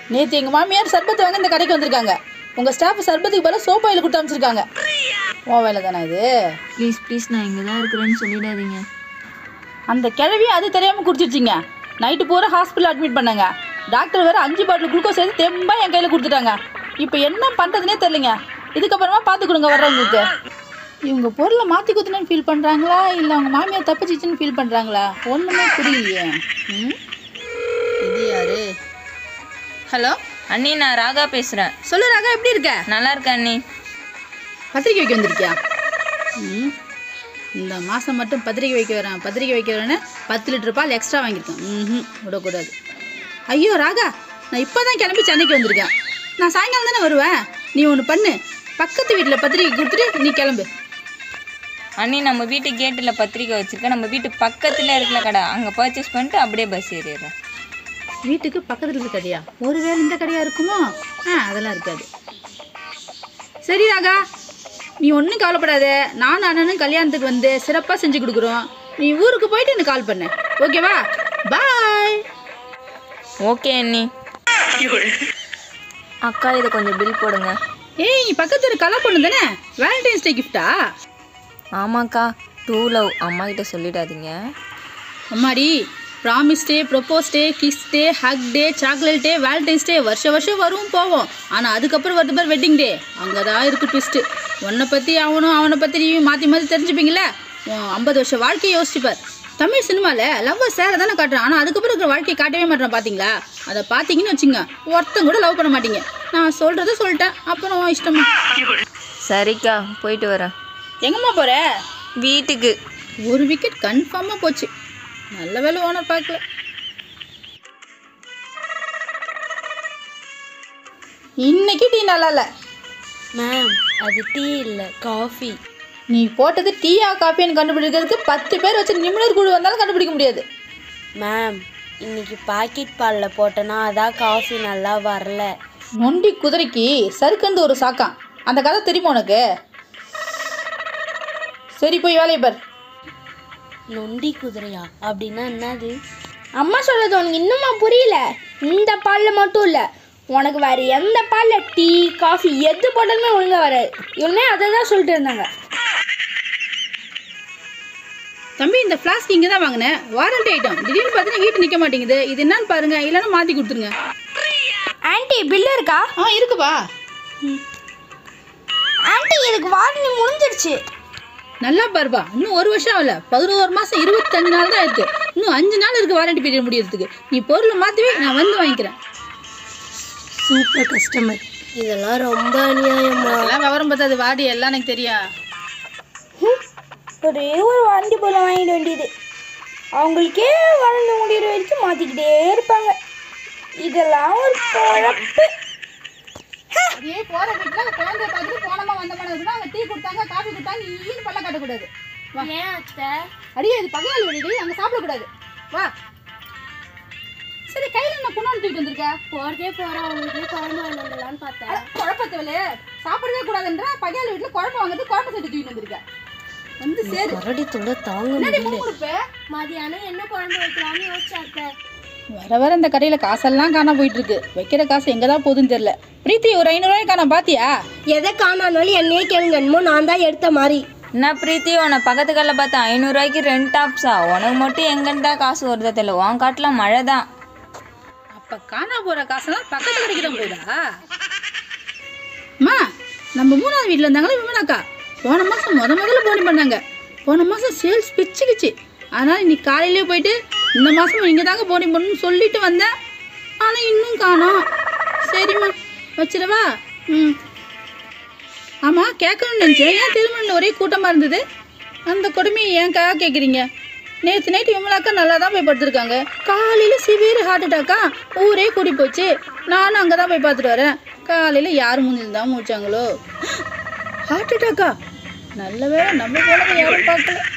நேற்று எங்கள் மாமியார் சர்பத்து வாங்க இந்த கடைக்கு வந்திருக்காங்க உங்கள் ஸ்டாஃப் சர்பத்துக்கு பதிலாக சோப் ஆயில் கொடுத்து அமைச்சிருக்காங்க ஓ வேலை தானே இது ப்ளீஸ் ப்ளீஸ் நான் இங்கே தான் இருக்கிறேன்னு சொல்லிடாதீங்க அந்த கிழவி அது தெரியாமல் குடிச்சிருச்சிங்க நைட்டு பூரா ஹாஸ்பிட்டல் அட்மிட் பண்ணாங்க டாக்டர் வேறு அஞ்சு பாட்டில் குளுக்கோஸ் எடுத்து தெம்பா என் கையில் கொடுத்துட்டாங்க இப்போ என்ன பண்ணுறதுனே தெரிலங்க இதுக்கப்புறமா பார்த்து கொடுங்க வர்றவங்களுக்கு இவங்க பொருளை மாற்றி குத்துனேன்னு ஃபீல் பண்ணுறாங்களா இல்லை அவங்க மாமியார் தப்பிச்சிச்சுன்னு ஃபீல் பண்ணுறாங்களா ஒன்றுமே புரியலையே ம் இது யாரு ஹலோ அண்ணி நான் ராகா பேசுகிறேன் சொல்லு ராகா எப்படி இருக்க நல்லா இருக்கேன் அண்ணி பத்திரிக்கை வைக்க வந்திருக்கியா ம் இந்த மாதம் மட்டும் பத்திரிக்கை வைக்க வரேன் பத்திரிக்கை வைக்க வரேன்னு பத்து லிட்டர் பால் எக்ஸ்ட்ரா வாங்கியிருக்கேன் ம் விடக்கூடாது ஐயோ ராகா நான் இப்போ தான் கிளம்பி சென்னைக்கு வந்திருக்கேன் நான் சாயங்காலம் தானே வருவேன் நீ ஒன்று பண்ணு பக்கத்து வீட்டில் பத்திரிக்கை கொடுத்துட்டு நீ கிளம்பு அண்ணி நம்ம வீட்டு கேட்டில் பத்திரிக்கை வச்சுருக்கேன் நம்ம வீட்டு பக்கத்தில் இருக்கிற கடை அங்கே பர்ச்சேஸ் பண்ணிட்டு அப்படியே பஸ் ஏறிடுறேன் வீட்டுக்கு பக்கத்தில் இருக்க கடையா ஒருவேளை இந்த கடையா இருக்குமோ ஆ அதெல்லாம் இருக்காது சரி ராகா நீ ஒன்றும் கவலைப்படாத நானும் அண்ணனும் கல்யாணத்துக்கு வந்து சிறப்பாக செஞ்சு கொடுக்குறோம் நீ ஊருக்கு போயிட்டு எனக்கு கால் பண்ணு ஓகேவா பாய் ஓகே அண்ணி அக்கா இதை கொஞ்சம் பில் போடுங்க ஏய் பக்கத்து ஒரு கலர் பொண்ணு தானே வேலண்டைன்ஸ் டே கிஃப்டா ஆமாக்கா டூ லவ் அம்மா கிட்ட சொல்லிடாதீங்க அம்மாடி promise day propose day kiss day hug day chocolate day Valentine's day வருஷம் வருஷம் வரும் போவோம் ஆனால் அதுக்கப்புறம் வருது பேர் வெட்டிங் டே அங்கே தான் இருக்குது ட்விஸ்ட்டு உன்னை பற்றி அவனும் அவனை பற்றி நீயும் மாற்றி மாற்றி தெரிஞ்சுப்பீங்களே உன் ஐம்பது வருஷம் வாழ்க்கையை யோசிச்சுப்பார் தமிழ் சினிமாவில் லவ் சேர தானே காட்டுறான் ஆனால் அதுக்கப்புறம் இருக்கிற வாழ்க்கையை காட்டவே மாட்டேன் பார்த்தீங்களா அதை பார்த்தீங்கன்னு வச்சுங்க ஒருத்தன் கூட லவ் பண்ண மாட்டீங்க நான் சொல்கிறத சொல்லிட்டேன் அப்புறம் உன் இஷ்டமா சரிக்கா போயிட்டு வரேன் எங்கம்மா போகிற வீட்டுக்கு ஒரு விக்கெட் கன்ஃபார்மாக போச்சு நல்ல வேலை ஓனர் பார்க்கல இன்னைக்கு டீ நல்லா இல்லை மேம் அது டீ இல்லை காஃபி நீ போட்டது டீயா காஃபின்னு கண்டுபிடிக்கிறதுக்கு பத்து பேர் வச்சு நிமிடர் குழு வந்தாலும் கண்டுபிடிக்க முடியாது மேம் இன்னைக்கு பாக்கெட் பாலில் போட்டேன்னா அதான் காஃபி நல்லா வரல நொண்டி குதிரைக்கு சறுக்கண்டு ஒரு சாக்கான் அந்த கதை தெரியுமா உனக்கு சரி போய் வேலையை பார் நொண்டி குதிரையா அப்படின்னா என்னது அம்மா சொல்றது உனக்கு இன்னுமா புரியல இந்த பாலில் மட்டும் இல்லை உனக்கு வேற எந்த பாலில் டீ காஃபி எது போட்டாலுமே ஒழுங்கா வராது இவனே அதை தான் சொல்லிட்டு இருந்தாங்க தம்பி இந்த ஃப்ளாஸ்க் இங்கே தான் வாங்கினேன் வாரண்டி ஐட்டம் திடீர்னு பார்த்தீங்கன்னா ஹீட் நிற்க மாட்டேங்குது இது என்னன்னு பாருங்க இல்லைன்னா மாற்றி கொடுத்துருங்க ஆன்ட்டி பில்லு இருக்கா ஆ இருக்குப்பா ஆன்ட்டி இதுக்கு வாரண்டி முடிஞ்சிருச்சு நல்லா பாருப்பா இன்னும் ஒரு வருஷம் ஆகல பதினோரு மாசம் இருபத்தஞ்சு நாள் தான் இருக்கு இன்னும் அஞ்சு நாள் இருக்கு வாரண்டி பீரியட் முடியறதுக்கு நீ பொருளை மாத்தவே நான் வந்து வாங்கிக்கிறேன் சூப்பர் கஸ்டமர் இதெல்லாம் ரொம்ப அநியாயமா அதெல்லாம் விவரம் பார்த்தாது வாடி எல்லாம் எனக்கு தெரியும் ஒரே ஒரு வாரண்டி பொருளை வாங்கிட வேண்டியது அவங்களுக்கே வாரண்டி முடிகிற வரைக்கும் மாற்றிக்கிட்டே இருப்பாங்க இதெல்லாம் ஒரு குழப்பு அதே போற வீட்டுல குழந்தைய பார்த்துட்டு போனமா வந்தமா இருக்குன்னா அங்க டீ கொடுத்தாங்க காஃபி கொடுத்தாங்க ஈன்னு பல்ல காட்டக்கூடாது ஏன் அத்தை அடியே இது பகையாளி வீடு அங்க சாப்பிடக்கூடாது வா சரி கையில என்ன குணம் தூக்கிட்டு வந்திருக்க போகிறதே போகிறோம் அவங்களுக்கு குழம்பு வாங்கிடலான்னு பார்த்தேன் அட, குழப்பத்தவளே சாப்பிடவே கூடாதுன்ற பகையாளி வீட்டுல குழம்பு வாங்குறது குழம்பு செட்டு தூக்கிட்டு வந்திருக்க வந்து சேரு மறுபடி தொல்லை தாங்க என்னடி முடியல மூக்கு கொடுப்ப? மதியானம் என்ன குழம்பு வைக்கலாம்னு யோசிச்சாத்த வர வர இந்த கடையில் காசெல்லாம் காணா போயிட்டு இருக்கு வைக்கிற காசு எங்கே தான் போகுதுன்னு தெரியல பிரீத்தி ஒரு ஐநூறுரூவாய் காணா பாத்தியா எதை காணானாலும் என்னையே கேளுங்க என்னமோ நான் தான் எடுத்த மாதிரி என்ன பிரீத்தி உன்னை பக்கத்து கடையில் பார்த்து ஐநூறுரூவாய்க்கு ரெண்டு டாப்ஸா உனக்கு மட்டும் எங்கிட்ட காசு வருதா தெரியல உன் காட்டில் மழை தான் அப்போ காணா போகிற காசெல்லாம் பக்கத்து கடைக்கு தான் போகுதா அம்மா நம்ம மூணாவது வீட்டில் இருந்தாங்களே விமலாக்கா போன மாதம் முத முதல்ல போனி பண்ணாங்க போன மாதம் சேல்ஸ் பிச்சுக்குச்சு அதனால் இன்னைக்கு காலையிலே போயிட்டு இந்த மாதம் இங்கே தாங்க போனி பண்ணணும்னு சொல்லிட்டு வந்தேன் ஆனால் இன்னும் காணோம் சரிம்மா வச்சிடவா ம் ஆமாம் கேட்கணும்னு நினச்சேன் ஏன் திருமணில் ஒரே கூட்டமாக இருந்தது அந்த கொடுமையை ஏன்க்கா கேட்குறீங்க நேற்று நைட்டு விமலாக்கா நல்லா தான் போய் படுத்துருக்காங்க காலையில் சிவியர் ஹார்ட் அட்டாக்கா ஊரே கூடி போச்சு நானும் அங்கே தான் போய் பார்த்துட்டு வரேன் காலையில் யார் முன்னில் தான் மூச்சாங்களோ ஹார்ட் அட்டாக்கா நல்ல வேளை நம்ம போனதை யாரும் பார்க்கல